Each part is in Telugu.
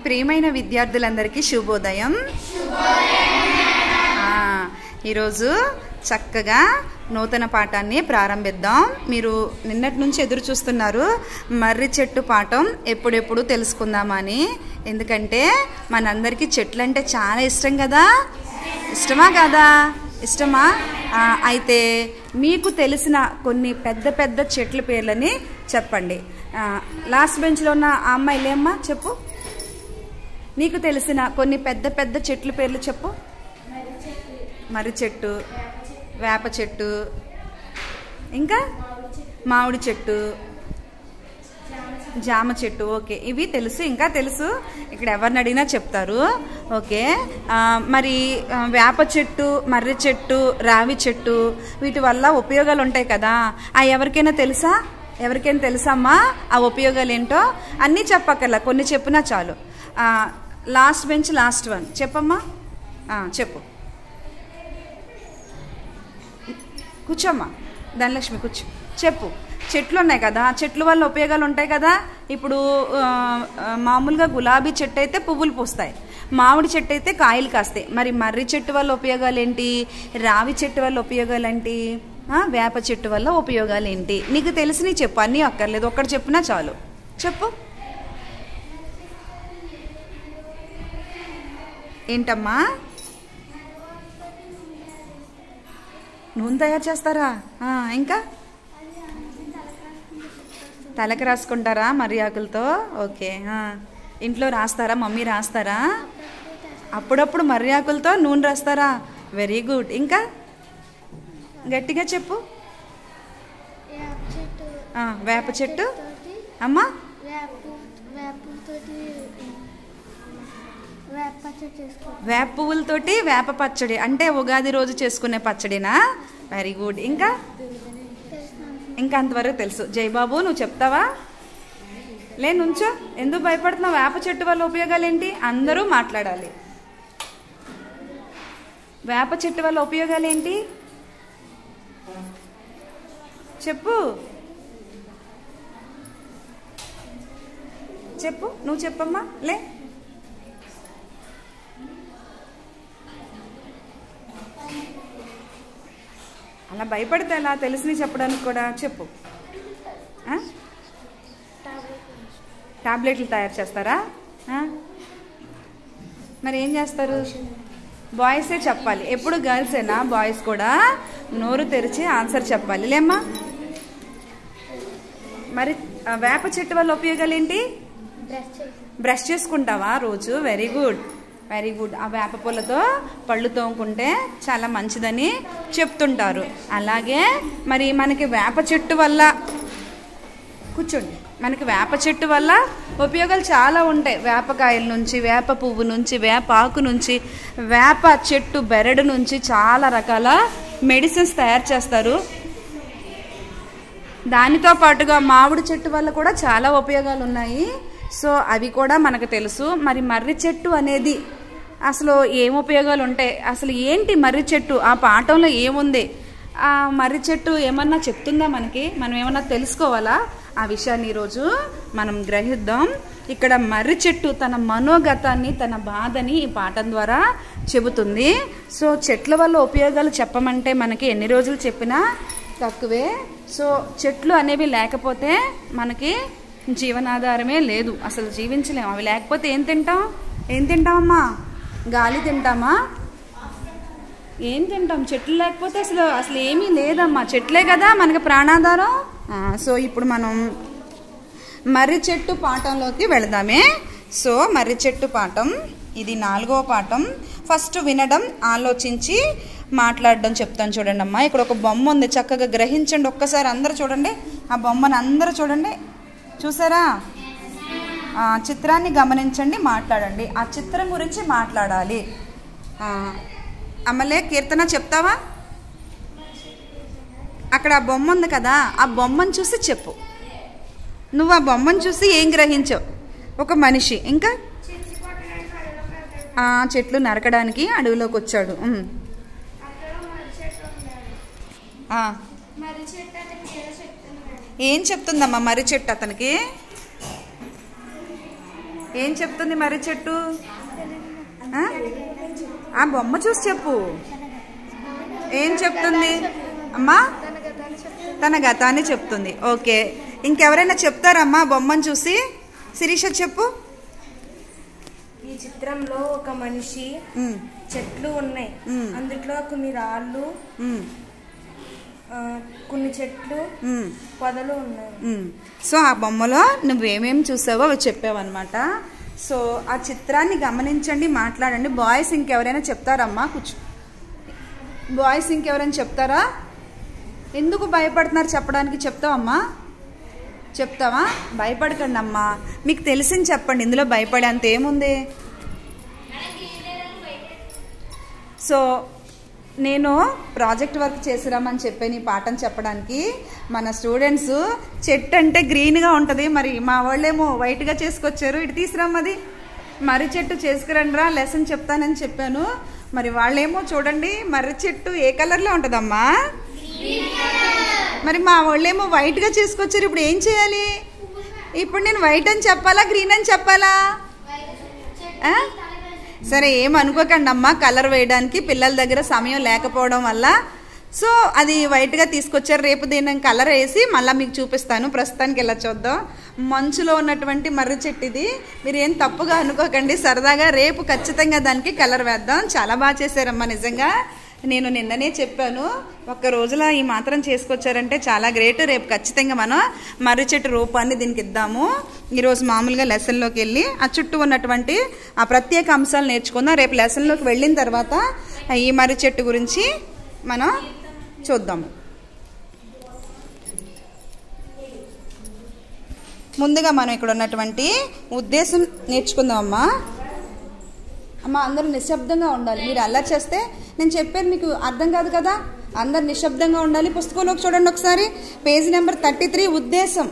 ప్రియమైన విద్యార్థులందరికీ శుభోదయం ఆ, ఈరోజు చక్కగా నూతన పాఠాన్ని ప్రారంభిద్దాం మీరు నిన్నటి నుంచి ఎదురు చూస్తున్నారు మర్రి చెట్టు పాఠం ఎప్పుడెప్పుడు తెలుసుకుందామని ఎందుకంటే మనందరికీ చెట్లు అంటే చాలా ఇష్టం కదా ఇష్టమా కదా ఇష్టమా ఆ, అయితే మీకు తెలిసిన కొన్ని పెద్ద పెద్ద చెట్ల పేర్లని చెప్పండి ఆ, లాస్ట్ బెంచ్లో ఉన్న ఆ అమ్మాయిలేమ్మా చెప్పు నీకు తెలిసిన కొన్ని పెద్ద పెద్ద చెట్ల పేర్లు చెప్పు మర్రి చెట్టు వేప చెట్టు ఇంకా మామిడి చెట్టు జామ చెట్టు ఓకే ఇవి తెలుసు ఇంకా తెలుసు ఇక్కడ ఎవరిని అడిగినా చెప్తారు ఓకే ఆ, మరి ఆ, వేప చెట్టు మర్రి చెట్టు రావి చెట్టు వీటి వల్ల ఉపయోగాలు ఉంటాయి కదా ఆ ఎవరికైనా తెలుసా ఎవరికైనా తెలుసమ్మా ఆ ఉపయోగాలు ఏంటో అన్నీ చెప్పక్కర్లా కొన్ని చెప్పినా చాలు ఆ, లాస్ట్ బెంచ్ లాస్ట్ వన్ చెప్పమ్మా ఆ, చెప్పు కూర్చోమ్మా ధనలక్ష్మి కూర్చో చెప్పు చెట్లు ఉన్నాయి కదా చెట్ల వల్ల ఉపయోగాలు ఉంటాయి కదా ఇప్పుడు ఆ, ఆ, మామూలుగా గులాబీ చెట్టు అయితే పువ్వులు పూస్తాయి మామిడి చెట్టు అయితే కాయలు కాస్తాయి మరి మర్రి చెట్టు వల్ల ఉపయోగాలు ఏంటి రావి చెట్టు వల్ల ఉపయోగాలు ఏంటి ఆ, వేప చెట్టు వల్ల ఉపయోగాలు ఏంటి నీకు తెలిసినవి చెప్పు అన్నీ అక్కర్లేదు ఒక్కటి చెప్పినా చాలు చెప్పు ఏంటమ్మా నూనె తయారు చేస్తారా ఆ, ఇంకా తలకి రాసుకుంటారా మర్రి ఆకులతో ఓకే ఆ. ఇంట్లో రాస్తారా మమ్మీ రాస్తారా అప్పుడప్పుడు మర్రి ఆకులతో నూనె రాస్తారా వెరీ గుడ్ ఇంకా గట్టిగా చెప్పు వేప చెట్టు ఆ, వేప చెట్టు తోటి అమ్మా వేప వేపతోటి వేప పచ్చడి చేసుకో వేప పువ్వులతోటి వేప పచ్చడి అంటే ఉగాది రోజు చేసుకునే పచ్చడినా వెరీ గుడ్ ఇంకా ఇంకా అంతవరకు తెలుసు జయబాబు నువ్వు చెప్తావా లే నుంచో ఎందుకు భయపడుతున్నావు వేప చెట్టు వల్ల ఉపయోగాలు ఏంటి అందరూ మాట్లాడాలి వేప చెట్టు వల్ల ఉపయోగాలు ఏంటి చెప్పు చెప్పు నువ్వు చెప్పమ్మా లే అలా భయపడితే ఎలా తెలిసినవి చెప్పడానికి కూడా చెప్పు ఆ? టాబ్లెట్లు తయారు చేస్తారా ఆ? మరి ఏం చేస్తారు బాయ్సే చెప్పాలి ఎప్పుడు గర్ల్సేనా బాయ్స్ కూడా నోరు తెరిచి ఆన్సర్ చెప్పాలి లేమ్మా మరి ఆ, వేప చెట్టు వల్ల ఉపయోగాలు ఏంటి బ్రష్ చేసి బ్రష్ చేసుకుంటావా రోజు వెరీ గుడ్ వెరీ గుడ్ ఆ వేప పూలతో పళ్ళు తోముకుంటే చాలా మంచిదని చెప్తుంటారు అలాగే మరి మనకి వేప చెట్టు వల్ల కూర్చోండి మనకి వేప చెట్టు వల్ల ఉపయోగాలు చాలా ఉంటాయి వేపకాయల నుంచి వేప పువ్వు నుంచి వేప ఆకు నుంచి వేప చెట్టు బెరడు నుంచి చాలా రకాల మెడిసిన్స్ తయారు చేస్తారు దానితో పాటుగా మామిడి చెట్టు వల్ల కూడా చాలా ఉపయోగాలు ఉన్నాయి సో అవి కూడా మనకు తెలుసు మరి మర్రి చెట్టు అనేది అసలు ఏం ఉపయోగాలు ఉంటాయి అసలు ఏంటి మర్రి చెట్టు ఆ పాఠంలో ఏముంది ఆ మర్రి చెట్టు ఏమన్నా చెప్తుందా మనకి మనం ఏమన్నా తెలుసుకోవాలా ఆ విషయాన్ని ఈరోజు మనం గ్రహిద్దాం ఇక్కడ మర్రి చెట్టు తన మనోగతాన్ని తన బాధని ఈ పాఠం ద్వారా చెబుతుంది సో చెట్ల వల్ల ఉపయోగాలు చెప్పమంటే మనకి ఎన్ని రోజులు చెప్పినా తక్కువే సో చెట్లు అనేవి లేకపోతే మనకి జీవనాధారమే లేదు అసలు జీవించలేము అవి లేకపోతే ఏం తింటాం ఏం తింటామమ్మా గాలి తింటామా ఏం తింటాం చెట్లు లేకపోతే అసలు అసలు ఏమీ లేదమ్మా చెట్లే కదా మనకి ప్రాణాధారం ఆ, సో ఇప్పుడు మనం మర్రి చెట్టు పాఠంలోకి వెళదామే సో మర్రి చెట్టు పాఠం ఇది నాలుగవ పాఠం ఫస్ట్ వినడం ఆలోచించి మాట్లాడడం చెప్తాను చూడండి అమ్మా ఇక్కడ ఒక బొమ్మ ఉంది చక్కగా గ్రహించండి ఒక్కసారి అందరూ చూడండి ఆ బొమ్మను అందరూ చూడండి చూసారా ఆ చిత్రాన్ని గమనించండి మాట్లాడండి ఆ చిత్రం గురించి మాట్లాడాలి ఆ, అమ్మలే కీర్తన చెప్తావా అక్కడ ఆ బొమ్మ ఉంది కదా ఆ బొమ్మను చూసి చెప్పు నువ్వు ఆ బొమ్మను చూసి ఏం గ్రహించావు ఒక మనిషి ఇంకా ఆ చెట్లు నరకడానికి అడవిలోకి వచ్చాడు ఉమ్. ఆ, మరి చెట్టు అతనికి ఏదో చెప్తున్నాడు ఏం చెప్తుందమ్మా మర్రి చెట్టు అతనికి ఏం చెప్తుంది మర్రి చెట్టు ఆ? ఆ బొమ్మ చూసి చెప్పు ఏం చెప్తుంది అమ్మా తన గతాన్ని చెప్తుంది తన గతాన్ని చెప్తుంది ఓకే ఇంకెవరైనా చెప్తారమ్మా బొమ్మను చూసి శిరీష చెప్పు ఈ చిత్రంలో ఒక మనిషి ఉమ్, చెట్లు ఉన్నాయి మ్మ్. అందులో కొన్ని రాళ్ళు ఉమ్, ఆ, కొన్ని చెట్లు ఉమ్, పొదలు ఉన్నాయి ఉమ్. సో ఆ బొమ్మలో నువ్వేమేమి చూసావో అవి చెప్పావన్నమాట సో ఆ చిత్రాన్ని గమనించండి మాట్లాడండి బాయ్స్ ఇంకెవరైనా చెప్తారమ్మా కూర్చో బాయ్స్ ఇంకెవరైనా చెప్తారా ఎందుకు భయపడుతున్నారు చెప్పడానికి చెప్తావమ్మా చెప్తావా భయపడకండి అమ్మా మీకు తెలిసింది చెప్పండి ఇందులో భయపడే అంత ఏముంది సో నేను ప్రాజెక్ట్ వర్క్ చేసిరామని చెప్పాను ఈ పాఠం చెప్పడానికి మన స్టూడెంట్స్ చెట్టు అంటే గ్రీన్గా ఉంటుంది మరి మా వాళ్ళేమో వైట్గా చేసుకొచ్చారు ఇటు తీసుకురమ్మది మర్రి చెట్టు చేసుకురండిరా లెసన్ చెప్తానని చెప్పాను మరి వాళ్ళేమో చూడండి మర్రి చెట్టు ఏ కలర్లో ఉంటుందమ్మా మరి మా వాళ్ళేమో వైట్గా చేసుకొచ్చారు ఇప్పుడు ఏం చేయాలి ఇప్పుడు నేను వైట్ అని చెప్పాలా గ్రీన్ అని చెప్పాలా ఆ? సరే ఏం అనుకోకండి అమ్మా కలర్ వేయడానికి పిల్లల దగ్గర సమయం లేకపోవడం వల్ల సో అది వైట్గా తీసుకొచ్చారు రేపు దీన్ని కలర్ వేసి మళ్ళీ మీకు చూపిస్తాను ప్రస్తుతానికి ఇలా చూద్దాం మంచులో ఉన్నటువంటి మర్రి చెట్టు ఇది మీరు ఏం తప్పుగా అనుకోకండి సరదాగా రేపు ఖచ్చితంగా దానికి కలర్ వేద్దాం చాలా బాగా చేశారమ్మా నిజంగా నేను నిన్ననే చెప్పాను ఒక్క రోజులో ఈ మాత్రం చేసుకొచ్చారంటే చాలా గ్రేట్ రేపు ఖచ్చితంగా మనం మర్రి చెట్టు రూపాన్ని దీనికి ఇద్దాము ఈరోజు మామూలుగా లెసన్లోకి వెళ్ళి ఆ చుట్టూ ఉన్నటువంటి ఆ ప్రత్యేక అంశాలు నేర్చుకుందాం రేపు లెసన్లోకి వెళ్ళిన తర్వాత ఈ మర్రి చెట్టు గురించి మనం చూద్దాము ముందుగా మనం ఇక్కడ ఉన్నటువంటి ఉద్దేశం నేర్చుకుందాం అమ్మా అమ్మ అందరూ నిశ్శబ్దంగా ఉండాలి మీరు అల్లరి చేస్తే నేను చెప్పాను మీకు అర్థం కాదు కదా అందరు నిశ్శబ్దంగా ఉండాలి పుస్తకంలోకి చూడండి ఒకసారి పేజీ నెంబర్ థర్టీ త్రీ ఉద్దేశం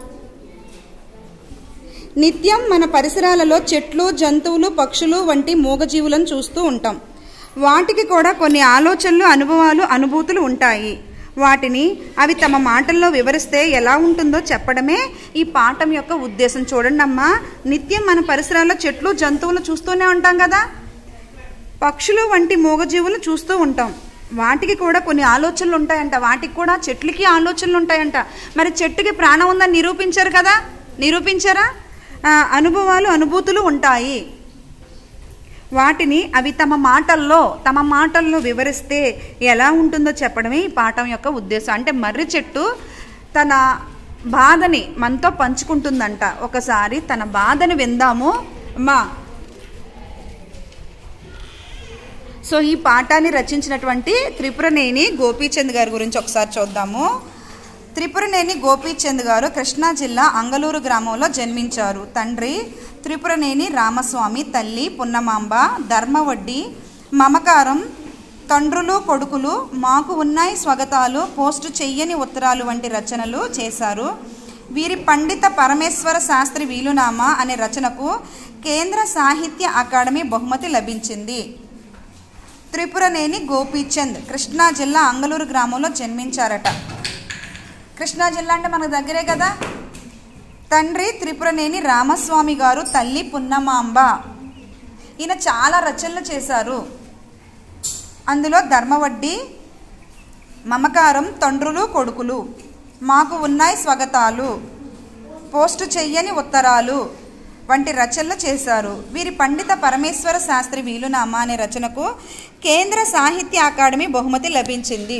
నిత్యం మన పరిసరాలలో చెట్లు జంతువులు పక్షులు వంటి మూగజీవులను చూస్తూ ఉంటాం వాటికి కూడా కొన్ని ఆలోచనలు అనుభవాలు అనుభూతులు ఉంటాయి వాటిని అవి తమ మాటల్లో వివరిస్తే ఎలా ఉంటుందో చెప్పడమే ఈ పాఠం యొక్క ఉద్దేశం చూడండి అమ్మా నిత్యం మన పరిసరాల్లో చెట్లు జంతువులు చూస్తూనే ఉంటాం కదా పక్షులు వంటి మూగజీవులు చూస్తూ ఉంటాం వాటికి కూడా కొన్ని ఆలోచనలు ఉంటాయంట వాటికి కూడా చెట్లకి ఆలోచనలు ఉంటాయంట మరి చెట్టుకి ప్రాణం ఉందని నిరూపించారు కదా నిరూపించారా ఆ, అనుభవాలు అనుభూతులు ఉంటాయి వాటిని అవి తమ మాటల్లో తమ మాటల్లో వివరిస్తే ఎలా ఉంటుందో చెప్పడమే ఈ పాఠం యొక్క ఉద్దేశం అంటే మర్రి చెట్టు తన బాధని మనతో పంచుకుంటుందంట ఒకసారి తన బాధని విందాము అమ్మా సో ఈ పాఠాన్ని రచించినటువంటి త్రిపురనేని గోపీచంద్ గారి గురించి ఒకసారి చూద్దాము త్రిపురనేని గోపీచంద్ గారు కృష్ణా జిల్లా అంగలూరు గ్రామంలో జన్మించారు తండ్రి త్రిపురనేని రామస్వామి తల్లి పున్నమాంబ ధర్మవడ్డి మమకారం తండ్రులు కొడుకులు మాకు ఉన్నాయి స్వగతాలు పోస్టు చెయ్యని ఉత్తరాలు వంటి రచనలు చేశారు వీరి పండిత పరమేశ్వర శాస్త్రి వీలునామా అనే రచనకు కేంద్ర సాహిత్య అకాడమీ బహుమతి లభించింది త్రిపురనేని గోపీచంద్ కృష్ణా జిల్లా అంగలూరు గ్రామంలో జన్మించారట కృష్ణా జిల్లా అంటే మనకు దగ్గరే కదా తండ్రి త్రిపురనేని రామస్వామి గారు తల్లి పున్నమాంబ ఈయన చాలా రచనలు చేశారు అందులో ధర్మవడ్డి మమకారం తండ్రులు కొడుకులు మాకు ఉన్నాయి స్వగతాలు పోస్టు చెయ్యని ఉత్తరాలు వంటి రచనలు చేశారు వీరి పండిత పరమేశ్వర శాస్త్రి వీలునామా అనే రచనకు కేంద్ర సాహిత్య అకాడమీ బహుమతి లభించింది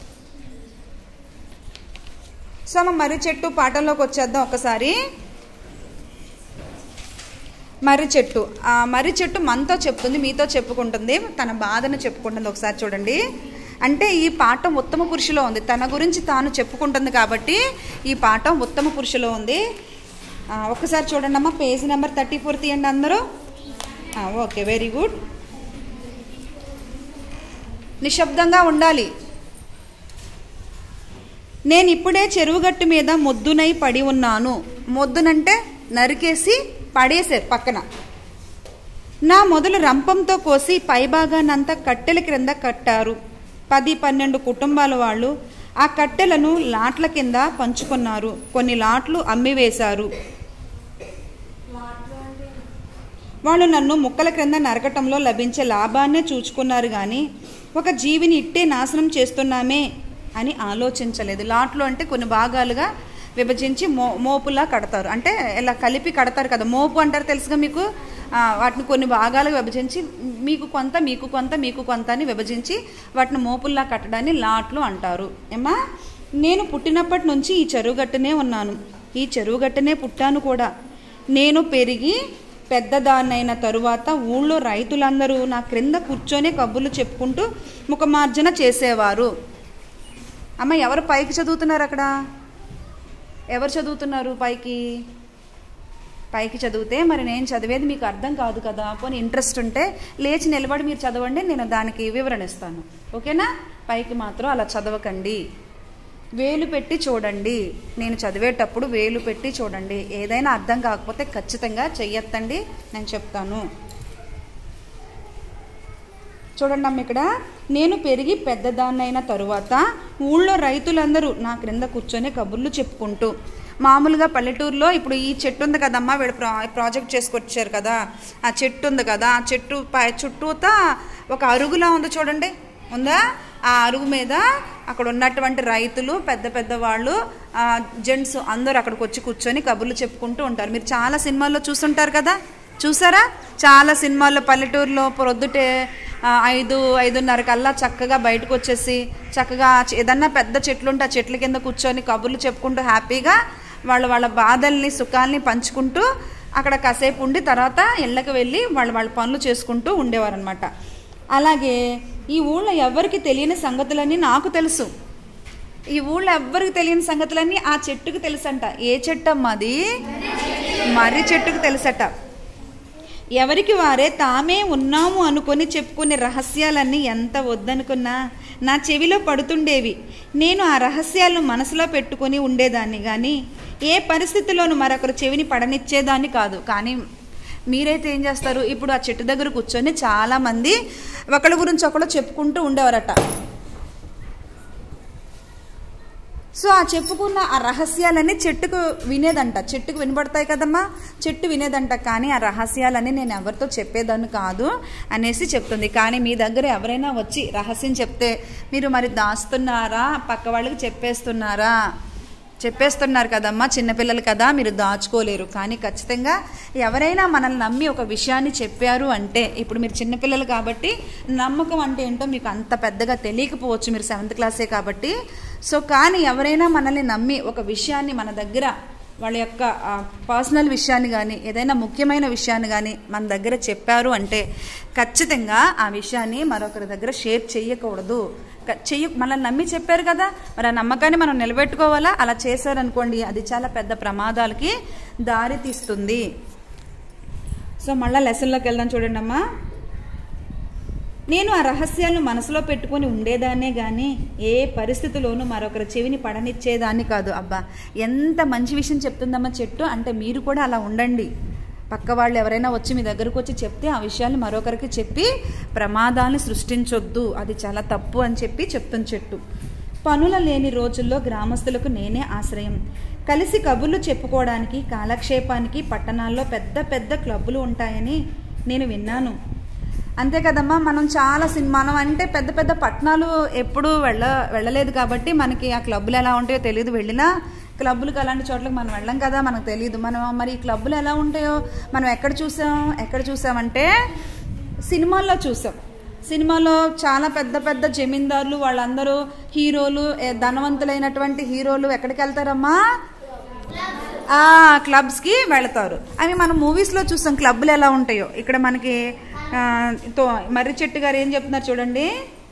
సో మనం మర్రి చెట్టు పాఠంలోకి వచ్చేద్దాం ఒకసారి మర్రి చెట్టు ఆ మర్రి చెట్టు మనతో చెప్తుంది మీతో చెప్పుకుంటుంది తన బాధను చెప్పుకుంటుంది ఒకసారి చూడండి అంటే ఈ పాఠం ఉత్తమ పురుషులో ఉంది తన గురించి తాను చెప్పుకుంటుంది కాబట్టి ఈ పాఠం ఉత్తమ పురుషులో ఉంది ఆ, ఒకసారి చూడండి అమ్మా పేజీ నెంబర్ థర్టీ ఫోర్ తీయండి అందరూ ఆ, ఓకే వెరీ గుడ్ నిశ్శబ్దంగా ఉండాలి నేను ఇప్పుడే చెరువుగట్టు మీద మొద్దునై పడి ఉన్నాను మొద్దునంటే నరికేసి పడేశారు పక్కన నా మొదలు రంపంతో కోసి పైభాగానంతా కట్టెల క్రింద కట్టారు పది పన్నెండు కుటుంబాల వాళ్ళు ఆ కట్టెలను లాట్ల కింద పంచుకున్నారు కొన్ని లాట్లు అమ్మివేశారు వాళ్ళు నన్ను ముక్కల క్రింద నరకటంలో లభించే లాభాన్నే చూచుకున్నారు కానీ ఒక జీవిని ఇట్టే నాశనం చేస్తున్నామే అని ఆలోచించలేదు లాట్లు అంటే కొన్ని భాగాలుగా విభజించి మో మోపులా కడతారు అంటే ఇలా కలిపి కడతారు కదా మోపు అంటారు తెలుసుగా మీకు ఆ, వాటిని కొన్ని భాగాలుగా విభజించి మీకు కొంత మీకు కొంత మీకు కొంత అని విభజించి వాటిని మోపుల్లా కట్టడాన్ని లాట్లు అంటారు ఏమా నేను పుట్టినప్పటి నుంచి ఈ చెరువుగట్టునే ఉన్నాను ఈ చెరువుగట్టునే పుట్టాను కూడా నేను పెరిగి పెద్దదాన్నైన తరువాత ఊళ్ళో రైతులందరూ నా క్రింద కూర్చొని కబుర్లు చెప్పుకుంటూ ముఖమార్జన చేసేవారు అమ్మ ఎవరు పైకి చదువుతున్నారు అక్కడ ఎవరు చదువుతున్నారు పైకి పైకి చదివితే మరి నేను చదివేది మీకు అర్థం కాదు కదా పోనీ ఇంట్రెస్ట్ ఉంటే లేచి నిలబడి మీరు చదవండి నేను దానికి వివరణ ఇస్తాను ఓకేనా పైకి మాత్రం అలా చదవకండి వేలు పెట్టి చూడండి నేను చదివేటప్పుడు వేలు పెట్టి చూడండి ఏదైనా అర్థం కాకపోతే ఖచ్చితంగా చెయ్యొత్తండి నేను చెప్తాను చూడండి అమ్మ ఇక్కడ నేను పెరిగి పెద్దదాన్నైన తరువాత ఊళ్ళో రైతులందరూ నా క్రింద కూర్చొని కబుర్లు చెప్పుకుంటూ మామూలుగా పల్లెటూరులో ఇప్పుడు ఈ చెట్టు ఉంది కదమ్మా వీడు ప్రా ప్రాజెక్ట్ చేసుకొచ్చారు కదా ఆ చెట్టు ఉంది కదా ఆ చెట్టు పై చుట్టూతా ఒక అరుగులా ఉంది చూడండి ఉందా ఆ అరుగు మీద అక్కడ ఉన్నటువంటి రైతులు పెద్ద పెద్ద వాళ్ళు జెంట్స్ అందరూ అక్కడికి వచ్చి కూర్చొని కబుర్లు చెప్పుకుంటూ ఉంటారు మీరు చాలా సినిమాల్లో చూస్తుంటారు కదా చూసారా చాలా సినిమాల్లో పల్లెటూరులో ప్రొద్దుటే ఆ, ఐదు ఐదున్నర కల్లా చక్కగా బయటకు వచ్చేసి చక్కగా చె- ఏదన్నా పెద్ద చెట్లు ఉంటే ఆ చెట్ల కింద కూర్చొని కబుర్లు చెప్పుకుంటూ హ్యాపీగా వాళ్ళ వాళ్ళ బాధల్ని సుఖాల్ని పంచుకుంటూ అక్కడ కాసేపు ఉండి తర్వాత ఇళ్ళకి వెళ్ళి వాళ్ళు వాళ్ళ పనులు చేసుకుంటూ ఉండేవారనమాట అలాగే ఈ ఊళ్ళో ఎవరికి తెలియని సంగతులన్నీ నాకు తెలుసు ఈ ఊళ్ళో ఎవ్వరికి తెలియని సంగతులన్నీ ఆ చెట్టుకు తెలుసంట ఏ చెట్టు అమ్మా అది మర్రి చెట్టుకు తెలుసట ఎవరికి వారే తామే ఉన్నాము అనుకొని చెప్పుకునే రహస్యాలన్నీ ఎంత వద్దనుకున్నా నా చెవిలో పడుతుండేవి నేను ఆ రహస్యాలను మనసులో పెట్టుకొని ఉండేదాన్ని కానీ ఏ పరిస్థితిలోనూ మరొకరు చెవిని పడనిచ్చేదాన్ని కాదు కానీ మీరైతే ఏం చేస్తారు ఇప్పుడు ఆ చెట్టు దగ్గర కూర్చొని చాలామంది ఒకళ్ళ గురించి ఒకళ్ళు చెప్పుకుంటూ ఉండేవారట సో ఆ చెప్పుకున్న ఆ రహస్యాలన్నీ చెట్టుకు వినేదంట చెట్టుకు వినబడతాయి కదమ్మా చెట్టు వినేదంట కానీ ఆ రహస్యాలన్నీ నేను ఎవరితో చెప్పేదాన్ని కాదు అనేసి చెప్తుంది కానీ మీ దగ్గర ఎవరైనా వచ్చి రహస్యం చెప్తే మీరు మరి దాస్తున్నారా పక్క వాళ్ళకి చెప్పేస్తున్నారా చెప్పేస్తున్నారు కదమ్మా చిన్నపిల్లలు కదా మీరు దాచుకోలేరు కానీ ఖచ్చితంగా ఎవరైనా మనల్ని నమ్మి ఒక విషయాన్ని చెప్పారు అంటే ఇప్పుడు మీరు చిన్నపిల్లలు కాబట్టి నమ్మకం అంటే ఏంటో మీకు అంత పెద్దగా తెలియకపోవచ్చు మీరు సెవెంత్ క్లాసే కాబట్టి సో కానీ ఎవరైనా మనల్ని నమ్మి ఒక విషయాన్ని మన దగ్గర వాళ్ళ యొక్క పర్సనల్ విషయాన్ని కానీ ఏదైనా ముఖ్యమైన విషయాన్ని కానీ మన దగ్గర చెప్పారు అంటే ఖచ్చితంగా ఆ విషయాన్ని మరొకరి దగ్గర షేర్ చేయకూడదు క- చెయ్య మనల్ని నమ్మి చెప్పారు కదా మరి ఆ నమ్మకాన్ని మనం నిలబెట్టుకోవాలా అలా చేశారనుకోండి అది చాలా పెద్ద ప్రమాదాలకి దారి తీస్తుంది సో మళ్ళీ లెసన్లోకి వెళ్దాం చూడండి అమ్మా నేను ఆ రహస్యాలను మనసులో పెట్టుకొని ఉండేదాన్నే కానీ ఏ పరిస్థితిలోనూ మరొకరి చెవిని పడనిచ్చేదాన్ని కాదు అబ్బా ఎంత మంచి విషయం చెప్తుందమ్మా చెట్టు అంటే మీరు కూడా అలా ఉండండి పక్క వాళ్ళు ఎవరైనా వచ్చి మీ దగ్గరకు వచ్చి చెప్తే ఆ విషయాన్ని మరొకరికి చెప్పి ప్రమాదాలను సృష్టించొద్దు అది చాలా తప్పు అని చెప్పి చెప్తుంది చెట్టు పనుల లేని రోజుల్లో గ్రామస్తులకు నేనే ఆశ్రయం కలిసి కబుర్లు చెప్పుకోవడానికి కాలక్షేపానికి పట్టణాల్లో పెద్ద పెద్ద క్లబ్బులు ఉంటాయని నేను విన్నాను అంతే కదమ్మా మనం చాలా సినిమా మనం అంటే పెద్ద పెద్ద పట్టణాలు ఎప్పుడూ వెళ్ళ వెళ్ళలేదు కాబట్టి మనకి ఆ క్లబ్బులు ఎలా ఉంటాయో తెలియదు వెళ్ళినా క్లబ్బులకు అలాంటి చోట్లకి మనం వెళ్ళం కదా మనకు తెలియదు మనం మరి ఈ క్లబ్బులు ఎలా ఉంటాయో మనం ఎక్కడ చూసాం ఎక్కడ చూసామంటే సినిమాల్లో చూసాం సినిమాలో చాలా పెద్ద పెద్ద జమీందారులు వాళ్ళందరూ హీరోలు ఏ ధనవంతులైనటువంటి హీరోలు ఎక్కడికి వెళ్తారమ్మా ఆ క్లబ్స్కి వెళతారు అవి మనం మూవీస్లో చూస్తాం క్లబ్బులు ఎలా ఉంటాయో ఇక్కడ మనకి ఆ, తో మర్రి చెట్టు గారు ఏం చెప్తున్నారు చూడండి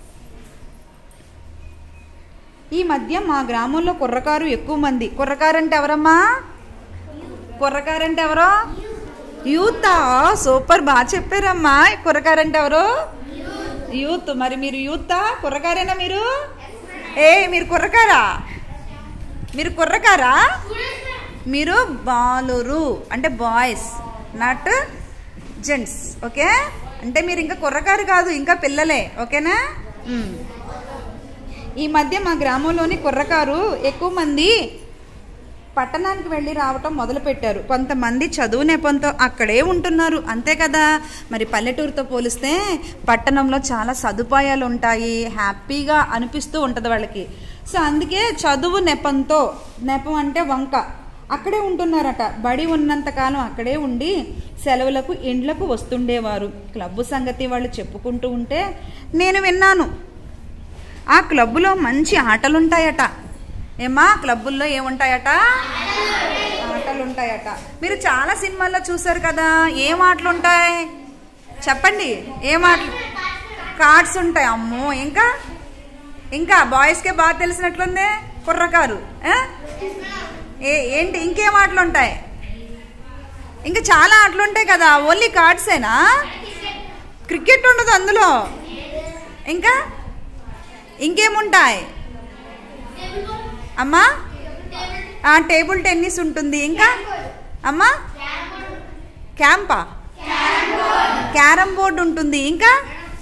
ఈ మధ్య మా గ్రామంలో కుర్రకారు ఎక్కువ మంది కుర్రకారు అంటే ఎవరమ్మా కుర్రకారు అంటే ఎవరో యూతా సూపర్ బాగా చెప్పారమ్మా ఈ కుర్రకారు అంటే ఎవరు యూత్ మరి మీరు యూతా కుర్రకారేనా మీరు ఏ మీరు కుర్రకారా మీరు కుర్రకారా మీరు బాలురు అంటే బాయ్స్ నాట్ జెంట్స్ ఓకే అంటే మీరు ఇంకా కుర్రకారు కాదు ఇంకా పిల్లలే ఓకేనా మ్. ఈ మధ్య మా గ్రామంలోని కుర్రకారు ఎక్కువ మంది పట్టణానికి వెళ్ళి రావటం మొదలుపెట్టారు కొంతమంది చదువు నెపంతో అక్కడే ఉంటున్నారు అంతే కదా మరి పల్లెటూరుతో పోలిస్తే పట్టణంలో చాలా సదుపాయాలు ఉంటాయి హ్యాపీగా అనిపిస్తూ ఉంటుంది వాళ్ళకి సో అందుకే చదువు నెపంతో నెపం అంటే వంక అక్కడే ఉంటున్నారట బడి ఉన్నంతకాలం అక్కడే ఉండి సెలవులకు ఇండ్లకు వస్తుండేవారు క్లబ్బు సంగతి వాళ్ళు చెప్పుకుంటూ ఉంటే నేను విన్నాను ఆ క్లబ్బులో మంచి ఆటలు ఉంటాయట ఏమా క్లబ్బుల్లో ఏముంటాయట ఆటలు ఉంటాయట మీరు చాలా సినిమాల్లో చూసారు కదా ఏం ఆటలు ఉంటాయి చెప్పండి ఏం ఆటలు కార్డ్స్ ఉంటాయి అమ్మో ఇంకా ఇంకా బాయ్స్కే బాగా తెలిసినట్లుంది కుర్రకారు ఆ? ఏ ఏంటి ఇంకేం ఆటలు ఉంటాయి ఇంకా చాలా ఆటలు ఉంటాయి కదా ఓన్లీ కార్డ్సేనా క్రికెట్ ఉండదు అందులో ఇంకా ఇంకేముంటాయి అమ్మా ఆ, టేబుల్ టెన్నిస్ ఉంటుంది ఇంకా అమ్మా క్యాంపా క్యారమ్ బోర్డు ఉంటుంది ఇంకా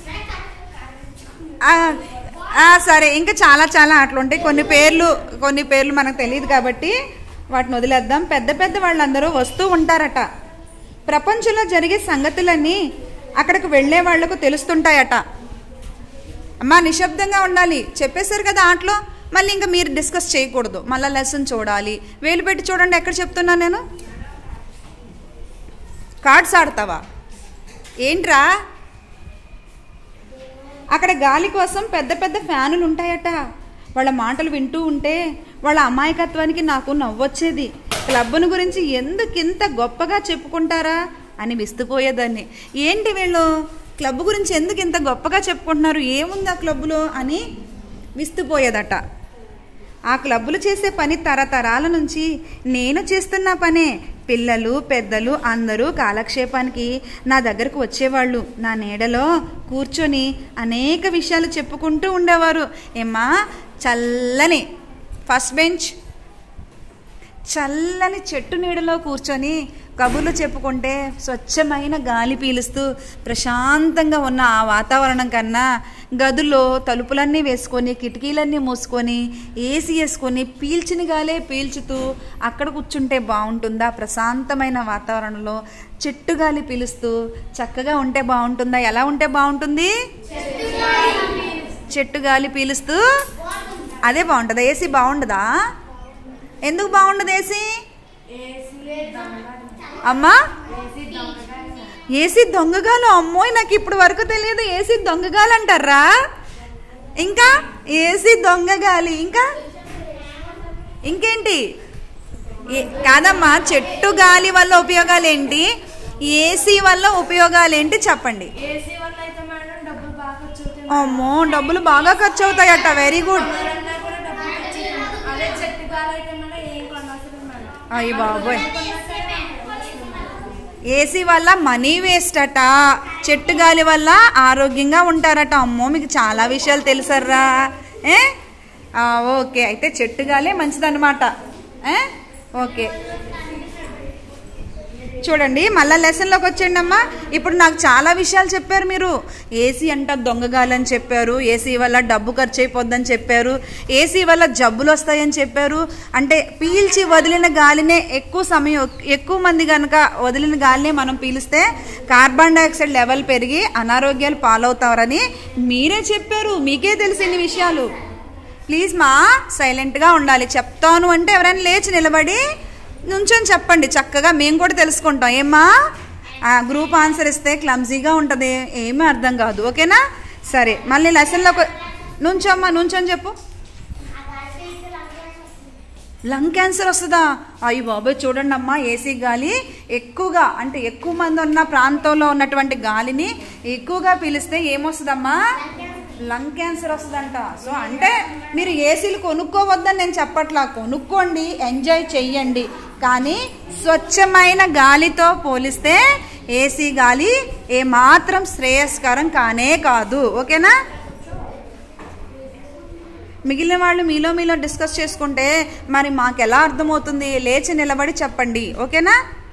ఆ, ఆ, సరే ఇంకా చాలా చాలా ఆటలు ఉంటాయి కొన్ని పేర్లు కొన్ని పేర్లు మనకు తెలియదు కాబట్టి వాటిని వదిలేద్దాం పెద్ద పెద్ద వాళ్ళందరూ వస్తూ ఉంటారట ప్రపంచంలో జరిగే సంగతులన్నీ అక్కడికి వెళ్ళే వాళ్లకు తెలుస్తుంటాయట అమ్మా నిశ్శబ్దంగా ఉండాలి చెప్పేశారు కదా ఆటలో మళ్ళీ ఇంకా మీరు డిస్కస్ చేయకూడదు మళ్ళీ లెసన్ చూడాలి వేలు పెట్టి చూడండి ఎక్కడ చెప్తున్నాను నేను కార్డ్స్ ఆడతావా ఏంట్రా అక్కడ గాలి కోసం పెద్ద పెద్ద ఫ్యానులు ఉంటాయట వాళ్ళ మాటలు వింటూ ఉంటే వాళ్ళ అమాయకత్వానికి నాకు నవ్వొచ్చేది క్లబ్ను గురించి ఎందుకింత గొప్పగా చెప్పుకుంటారా అని విస్తుపోయేదాన్ని ఏంటి వీళ్ళు క్లబ్ గురించి ఎందుకు ఇంత గొప్పగా చెప్పుకుంటున్నారు ఏముంది ఆ క్లబ్లో అని విస్తుపోయేదట ఆ క్లబ్బులు చేసే పని తరతరాల నుంచి నేను చేస్తున్న పనే పిల్లలు పెద్దలు అందరూ కాలక్షేపానికి నా దగ్గరకు వచ్చేవాళ్ళు నా నీడలో కూర్చొని అనేక విషయాలు చెప్పుకుంటూ ఉండేవారు ఏమ్మా చల్లని ఫస్ట్ బెంచ్ చల్లని చెట్టు నీడలో కూర్చొని కబుర్లు చెప్పుకుంటే స్వచ్ఛమైన గాలి పీలుస్తూ ప్రశాంతంగా ఉన్న ఆ వాతావరణం కన్నా గదుల్లో తలుపులన్నీ వేసుకొని కిటికీలన్నీ మూసుకొని ఏసీ వేసుకొని పీల్చిన గాలే పీల్చుతూ అక్కడ కూర్చుంటే బాగుంటుందా ప్రశాంతమైన వాతావరణంలో చెట్టు గాలి పీలుస్తూ చక్కగా ఉంటే బాగుంటుందా ఎలా ఉంటే బాగుంటుంది చెట్టు గాలి పీలుస్తూ అదే బాగుంటుందా ఏసీ బాగుండదా ఎందుకు బాగుండదు ఏసీ అమ్మా ఏసీ దొంగగాలు అమ్మోయ్ నాకు ఇప్పుడు వరకు తెలియదు ఏసీ దొంగగాలు అంటారా ఇంకా ఏసీ దొంగగాలి ఇంకా ఇంకేంటి ఏ- కాదమ్మా చెట్టు గాలి వల్ల ఉపయోగాలు ఏంటి ఏసీ వల్ల ఉపయోగాలు ఏంటి చెప్పండి ఏసీ వల్ల అయితే మేడం డబ్బులు బాగా ఖర్చు అవుతాయి అమ్మో డబ్బులు బాగా ఖర్చు అవుతాయట వెరీ గుడ్ కొనాలన్నా కూడా డబ్బులు ఖర్చు అవుతాయి. అదే చెట్టు గాలి అయితే మేడం ఏం కొనవసరం మేడం అయ్యి బాబోయ్ ఏసీ వల్ల మనీ వేస్ట్ అట చెట్టు గాలి వల్ల ఆరోగ్యంగా ఉంటారట అమ్మో మీకు చాలా విషయాలు తెలుసర్రా ఏ ఆ, ఓకే అయితే చెట్టు గాలే మంచిదన్నమాట ఏ ఓకే చూడండి మళ్ళీ లెసన్లోకి వచ్చేయండి అమ్మా ఇప్పుడు నాకు చాలా విషయాలు చెప్పారు మీరు ఏసీ అంట దొంగగాలి అని చెప్పారు ఏసీ వల్ల డబ్బు ఖర్చు అయిపోద్దని చెప్పారు ఏసీ వల్ల జబ్బులు వస్తాయని చెప్పారు అంటే పీల్చి వదిలిన గాలినే ఎక్కువ సమయం ఎక్కువ మంది కనుక వదిలిన గాలినే మనం పీలిస్తే కార్బన్ డైఆక్సైడ్ లెవెల్ పెరిగి అనారోగ్యాలు పాలవుతారని మీరే చెప్పారు మీకే తెలిసి ఇన్ని విషయాలు ప్లీజ్ మా సైలెంట్గా ఉండాలి చెప్తాను అంటే ఎవరైనా లేచి నిలబడి నుంచొని చెప్పండి చక్కగా మేము కూడా తెలుసుకుంటాం ఏమ్మా ఆ, గ్రూప్ ఆన్సర్ ఇస్తే క్లమ్జీగా ఉంటుంది ఏమీ అర్థం కాదు ఓకేనా సరే మళ్ళీ లెసన్లోకి నుంచోమ్మా నుంచొని చెప్పు లంగ్ క్యాన్సర్ వస్తుందా అయ్యి బాబోయ్ చూడండి అమ్మా ఏసీ గాలి ఎక్కువగా అంటే ఎక్కువ మంది ఉన్న ప్రాంతంలో ఉన్నటువంటి గాలిని ఎక్కువగా పీలిస్తే ఏమొస్తుందమ్మా లంగ్ క్యాన్సర్ వస్తుందంట సో అంటే మీరు ఏసీలు కొనుక్కోవద్దని నేను చెప్పట్లా కొనుక్కోండి ఎంజాయ్ చెయ్యండి కానీ స్వచ్ఛమైన గాలితో పోలిస్తే ఏసీ గాలి ఏమాత్రం శ్రేయస్కరం కానే కాదు ఓకేనా మిగిలిన వాళ్ళు మీలో మీలో డిస్కస్ చేసుకుంటే మరి మాకు ఎలా అర్థమవుతుంది లేచి నిలబడి చెప్పండి ఓకేనా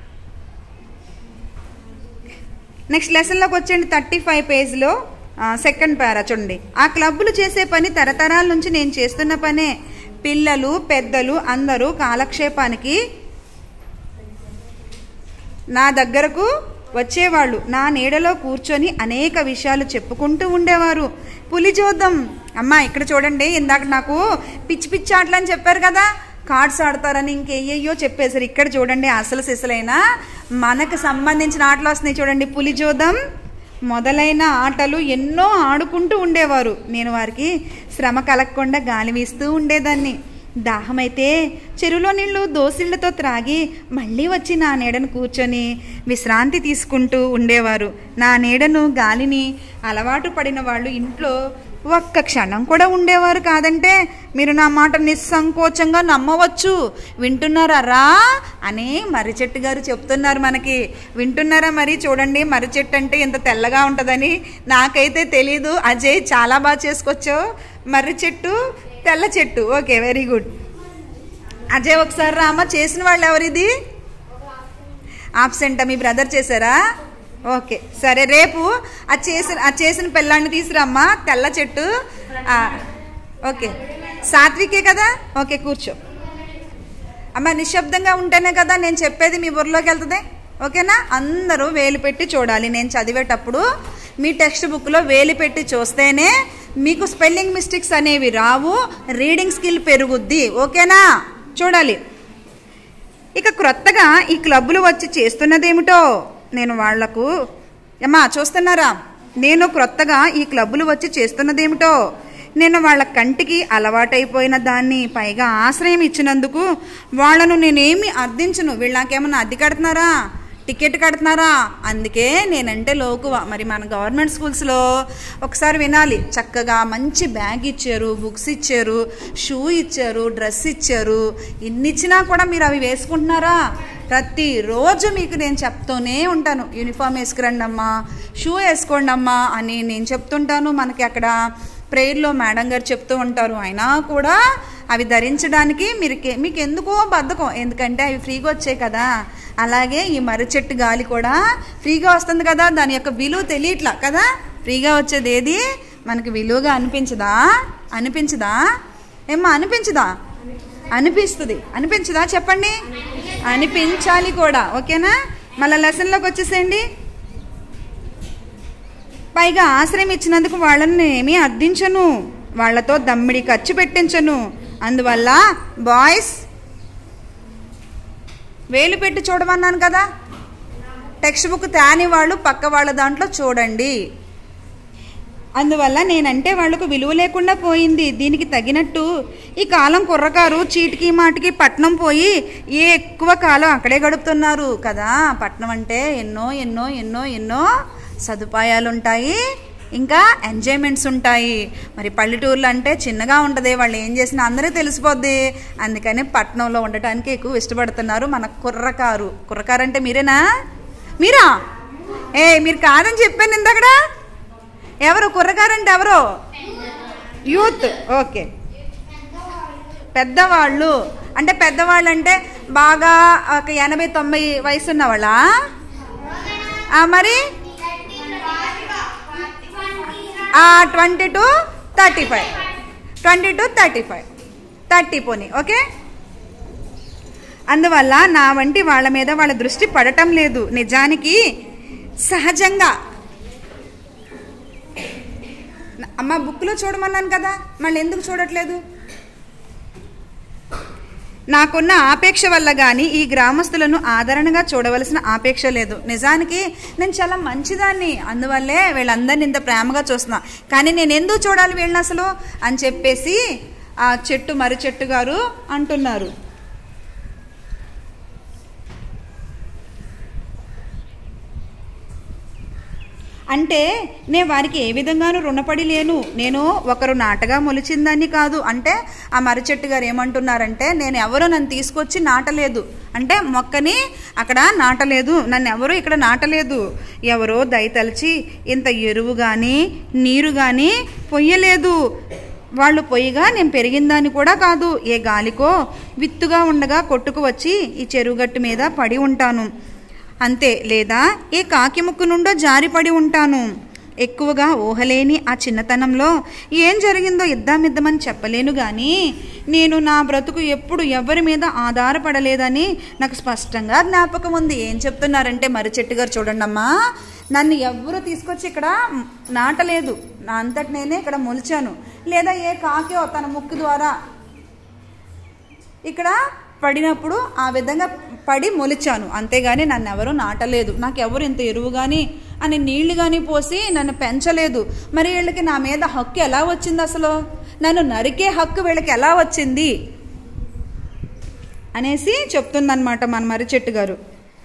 నెక్స్ట్ లెసన్లోకి వచ్చేయండి థర్టీ ఫైవ్ పేజ్లో సెకండ్ పారా చూడండి ఆ క్లబ్బులు చేసే పని తరతరాల నుంచి నేను చేస్తున్న పనే పిల్లలు పెద్దలు అందరూ కాలక్షేపానికి నా దగ్గరకు వచ్చేవాళ్ళు నా నీడలో కూర్చొని అనేక విషయాలు చెప్పుకుంటూ ఉండేవారు పులి చూద్దాం అమ్మా ఇక్కడ చూడండి ఇందాక నాకు పిచ్చి పిచ్చి ఆటలు అని చెప్పారు కదా కార్డ్స్ ఆడతారని ఇంకేయ్యో చెప్పేశారు ఇక్కడ చూడండి అసలు సిసలైన మనకు సంబంధించిన ఆటలు వస్తున్నాయి చూడండి పులి జోదం మొదలైన ఆటలు ఎన్నో ఆడుకుంటూ ఉండేవారు నేను వారికి శ్రమ కలగకుండా గాలి వీస్తూ ఉండేదాన్ని దాహమైతే చెరువులో నీళ్లు దోసిళ్లతో త్రాగి మళ్ళీ వచ్చి నా నీడను కూర్చొని విశ్రాంతి తీసుకుంటూ ఉండేవారు నా నీడను గాలిని అలవాటు పడిన వాళ్ళు ఇంట్లో ఒక్క క్షణం కూడా ఉండేవారు కాదంటే మీరు నా మాట నిస్సంకోచంగా నమ్మవచ్చు వింటున్నారా రా అని మర్రి చెట్టు గారు చెప్తున్నారు మనకి వింటున్నారా మరి చూడండి మర్రి చెట్టు అంటే ఇంత తెల్లగా ఉంటుందని నాకైతే తెలీదు అజయ్ చాలా బాగా చేసుకొచ్చావు మర్రి చెట్టు తెల్ల చెట్టు ఓకే వెరీ గుడ్ అజయ్ ఒకసారి రామా చేసిన వాళ్ళు ఎవరిది ఆబ్సెంటా మీ బ్రదర్ చేశారా ఓకే సరే రేపు అది చేసిన అది చేసిన పిల్లాన్ని తీసుకురమ్మా తెల్ల చెట్టు ఆ, ఓకే సాత్వికే కదా ఓకే కూర్చో అమ్మ నిశ్శబ్దంగా ఉంటేనే కదా నేను చెప్పేది మీ బుర్రలోకి వెళ్తుంది ఓకేనా అందరూ వేలు పెట్టి చూడాలి నేను చదివేటప్పుడు మీ టెక్స్ట్ బుక్లో వేలు పెట్టి చూస్తేనే మీకు స్పెల్లింగ్ మిస్టేక్స్ అనేవి రావు రీడింగ్ స్కిల్ పెరుగుద్ది ఓకేనా చూడాలి ఇక క్రొత్తగా ఈ క్లబ్బులు వచ్చి చేస్తున్నదేమిటో నేను వాళ్లకు అమ్మా చూస్తున్నారా నేను క్రొత్తగా ఈ క్లబ్బులు వచ్చి చేస్తున్నదేమిటో నేను వాళ్ళ కంటికి అలవాటైపోయిన దాన్ని పైగా ఆశ్రయం ఇచ్చినందుకు వాళ్ళను నేనేమి అర్థించను వీళ్ళు నాకేమన్నా అద్దె కడుతున్నారా టికెట్ కడుతున్నారా అందుకే నేనంటే లోకువ మరి మన గవర్నమెంట్ స్కూల్స్లో ఒకసారి వినాలి చక్కగా మంచి బ్యాగ్ ఇచ్చారు బుక్స్ ఇచ్చారు షూ ఇచ్చారు డ్రెస్ ఇచ్చారు ఇన్ని ఇచ్చినా కూడా మీరు అవి వేసుకుంటున్నారా ప్రతిరోజు మీకు నేను చెప్తూనే ఉంటాను యూనిఫామ్ వేసుకురండి అమ్మా షూ వేసుకోండి అమ్మా అని నేను చెప్తుంటాను మనకి అక్కడ ప్రేయర్లో మేడం గారు చెప్తూ ఉంటారు అయినా కూడా అవి ధరించడానికి మీరు మీకు ఎందుకో బద్ధకం ఎందుకంటే అవి ఫ్రీగా వచ్చాయి కదా అలాగే ఈ మర్రి చెట్టు గాలి కూడా ఫ్రీగా వస్తుంది కదా దాని యొక్క విలువ తెలియట్లా కదా ఫ్రీగా వచ్చేది ఏది మనకి విలువగా అనిపించదా అనిపించదా ఏమ్మా అనిపించదా అనిపిస్తుంది అనిపించదా చెప్పండి అనిపించాలి కూడా ఓకేనా మళ్ళీ లెసన్లోకి వచ్చేసేయండి పైగా ఆశ్రయం ఇచ్చినందుకు వాళ్ళని నేనేమీ అర్థించను వాళ్ళతో దమ్మిడి ఖర్చు పెట్టించను అందువల్ల బాయ్స్ వేలు పెట్టి చూడమన్నాను కదా టెక్స్ట్ బుక్ తేని వాళ్ళు పక్క వాళ్ళ దాంట్లో చూడండి అందువల్ల నేనంటే వాళ్లకు విలువ లేకుండా పోయింది దీనికి తగినట్టు ఈ కాలం కుర్రకారు చీటికి మాటికి పట్నం పోయి ఏ ఎక్కువ కాలం అక్కడే గడుపుతున్నారు కదా పట్నం అంటే ఎన్నో ఎన్నో ఎన్నో ఎన్నో సదుపాయాలు ఉంటాయి ఇంకా ఎంజాయ్మెంట్స్ ఉంటాయి మరి పల్లెటూర్లు అంటే చిన్నగా ఉంటుంది వాళ్ళు ఏం చేసినా అందరికీ తెలిసిపోద్ది అందుకని పట్టణంలో ఉండటానికి ఎక్కువ ఇష్టపడుతున్నారు మన కుర్రకారు కుర్రకారు అంటే మీరేనా మీరా ఏ మీరు కాదని చెప్పాను ఇందక్కడ ఎవరు కుర్రకారు అంటే ఎవరు యూత్ ఓకే పెద్దవాళ్ళు అంటే పెద్దవాళ్ళు అంటే బాగా ఒక ఎనభై తొంభై వయసు ఉన్నవాళ్ళ మరి twenty two thirty five twenty two thirty five thirty పోనీ ఓకే అందువల్ల నా వంటి వాళ్ళ మీద వాళ్ళ దృష్టి పడటం లేదు నిజానికి సహజంగా అమ్మ బుక్లో చూడమన్నాను కదా మళ్ళీ ఎందుకు చూడట్లేదు నాకున్న ఆపేక్ష వల్ల కానీ ఈ గ్రామస్తులను ఆదరణగా చూడవలసిన ఆపేక్ష లేదు నిజానికి నేను చాలా మంచిదాన్ని అందువల్లే వీళ్ళందరినీ ఇంత ప్రేమగా చూస్తున్నా కానీ నేను ఎందుకు చూడాలి వీళ్ళని అసలు అని చెప్పేసి ఆ చెట్టు మర్రి చెట్టు గారు అంటున్నారు అంటే నేను వారికి ఏ విధంగానూ రుణపడి లేను నేను ఒకరు నాటగా మొలిచిందని కాదు అంటే ఆ మర్రి చెట్టు గారు ఏమంటున్నారంటే నేను ఎవరో నన్ను తీసుకొచ్చి నాటలేదు అంటే మొక్కని అక్కడ నాటలేదు నన్ను ఎవరు ఇక్కడ నాటలేదు ఎవరో దయతలిచి ఇంత ఎరువు కానీ నీరు కానీ పొయ్యలేదు వాళ్ళు పొయ్యిగా నేను పెరిగిందని కూడా కాదు ఏ గాలికో విత్తుగా ఉండగా కొట్టుకు వచ్చి ఈ చెరువుగట్టు మీద పడి ఉంటాను అంతే లేదా ఏ కాకి ముక్కు నుండో జారిపడి ఉంటాను ఎక్కువగా ఊహలేని ఆ చిన్నతనంలో ఏం జరిగిందో ఇద్దామిద్దామని చెప్పలేను కానీ నేను నా బ్రతుకు ఎప్పుడు ఎవరి మీద ఆధారపడలేదని నాకు స్పష్టంగా జ్ఞాపకం ఉంది ఏం చెప్తున్నారంటే మరి చెట్టు గారు చూడండి అమ్మా నన్ను ఎవ్వరూ తీసుకొచ్చి ఇక్కడ నాటలేదు నా అంతటి నేనే ఇక్కడ మొలిచాను లేదా ఏ కాకో తన ముక్కు ద్వారా ఇక్కడ పడినప్పుడు ఆ విధంగా పడి మొలిచాను అంతేగాని నన్ను ఎవరు నాటలేదు నాకు ఎవరు ఇంత ఎరువు కానీ అని నీళ్లు కానీ పోసి నన్ను పెంచలేదు మరి వీళ్ళకి నా మీద హక్కు ఎలా వచ్చింది అసలు నన్ను నరికే హక్కు వీళ్ళకి ఎలా వచ్చింది అనేసి చెప్తుందన్నమాట మన మర్రి చెట్టు గారు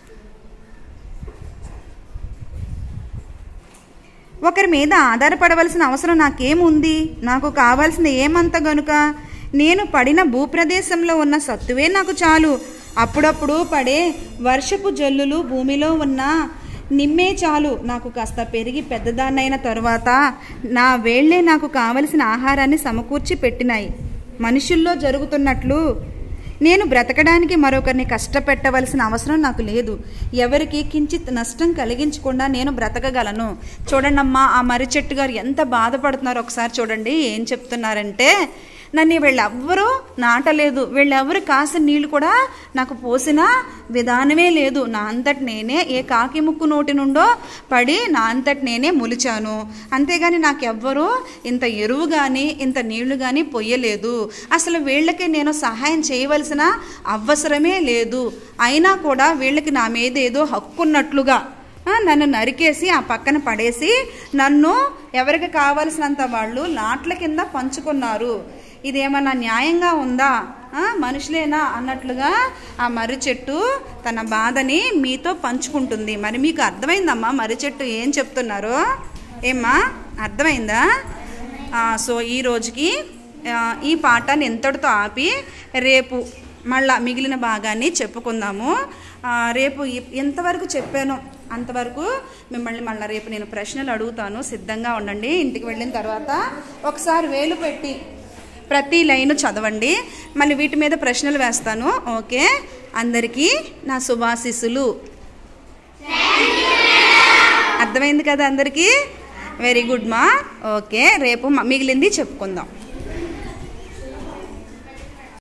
ఒకరి మీద ఆధారపడవలసిన అవసరం నాకేముంది నాకు కావాల్సిన ఏమంత గనుక నేను పడిన భూప్రదేశంలో ఉన్న సత్తువే నాకు చాలు అప్పుడప్పుడు పడే వర్షపు జల్లులు భూమిలో ఉన్న నిమ్మే చాలు నాకు కాస్త పెరిగి పెద్దదాన్నైన తరువాత నా వేళ్లే నాకు కావలసిన ఆహారాన్ని సమకూర్చి పెట్టినాయి మనుషుల్లో జరుగుతున్నట్లు నేను బ్రతకడానికి మరొకరిని కష్టపెట్టవలసిన అవసరం నాకు లేదు ఎవరికి కించిత్ నష్టం కలిగించకుండా నేను బ్రతకగలను చూడండమ్మా ఆ మర్రి చెట్టు గారు ఎంత బాధపడుతున్నారో ఒకసారి చూడండి ఏం చెప్తున్నారంటే నన్ను వీళ్ళెవ్వరూ నాటలేదు వీళ్ళెవ్వరు కాసిన నీళ్ళు కూడా నాకు పోసిన విధానమే లేదు నా అంతటి నేనే ఏ కాకి ముక్కు నోటి నుండో పడి నా అంతటి నేనే మొలిచాను అంతేగాని నాకెవ్వరూ ఇంత ఎరువు కానీ ఇంత నీళ్లు కానీ పొయ్యలేదు అసలు వీళ్ళకి నేను సహాయం చేయవలసిన అవసరమే లేదు అయినా కూడా వీళ్ళకి నా మీద ఏదో హక్కున్నట్లుగా ఆ, నన్ను నరికేసి ఆ పక్కన పడేసి నన్ను ఎవరికి కావలసినంత వాళ్ళు నాట్ల కింద పంచుకున్నారు ఇదేమన్నా న్యాయంగా ఉందా ఆ, మనుషులేనా అన్నట్లుగా ఆ మర్రి చెట్టు తన బాధని మీతో పంచుకుంటుంది మరి మీకు అర్థమైందమ్మా మర్రి చెట్టు ఏం చెప్తున్నారో ఏమ్మా అర్థమైందా ఆ, సో ఈ రోజుకి ఆ, ఈ పాఠాన్ని ఎంతటితో ఆపి రేపు మళ్ళా మిగిలిన భాగాన్ని చెప్పుకుందాము ఆ, రేపు ఎ- ఎంతవరకు చెప్పానో అంతవరకు మిమ్మల్ని మళ్ళీ రేపు నేను ప్రశ్నలు అడుగుతాను సిద్ధంగా ఉండండి ఇంటికి వెళ్ళిన తర్వాత ఒకసారి వేలు పెట్టి ప్రతి లైన్ చదవండి మళ్ళీ వీటి మీద ప్రశ్నలు వేస్తాను ఓకే అందరికీ నా శుభాశిస్సులు అర్థమైంది కదా అందరికీ వెరీ గుడ్ మా ఓకే రేపు మ- మిగిలింది చెప్పుకుందాం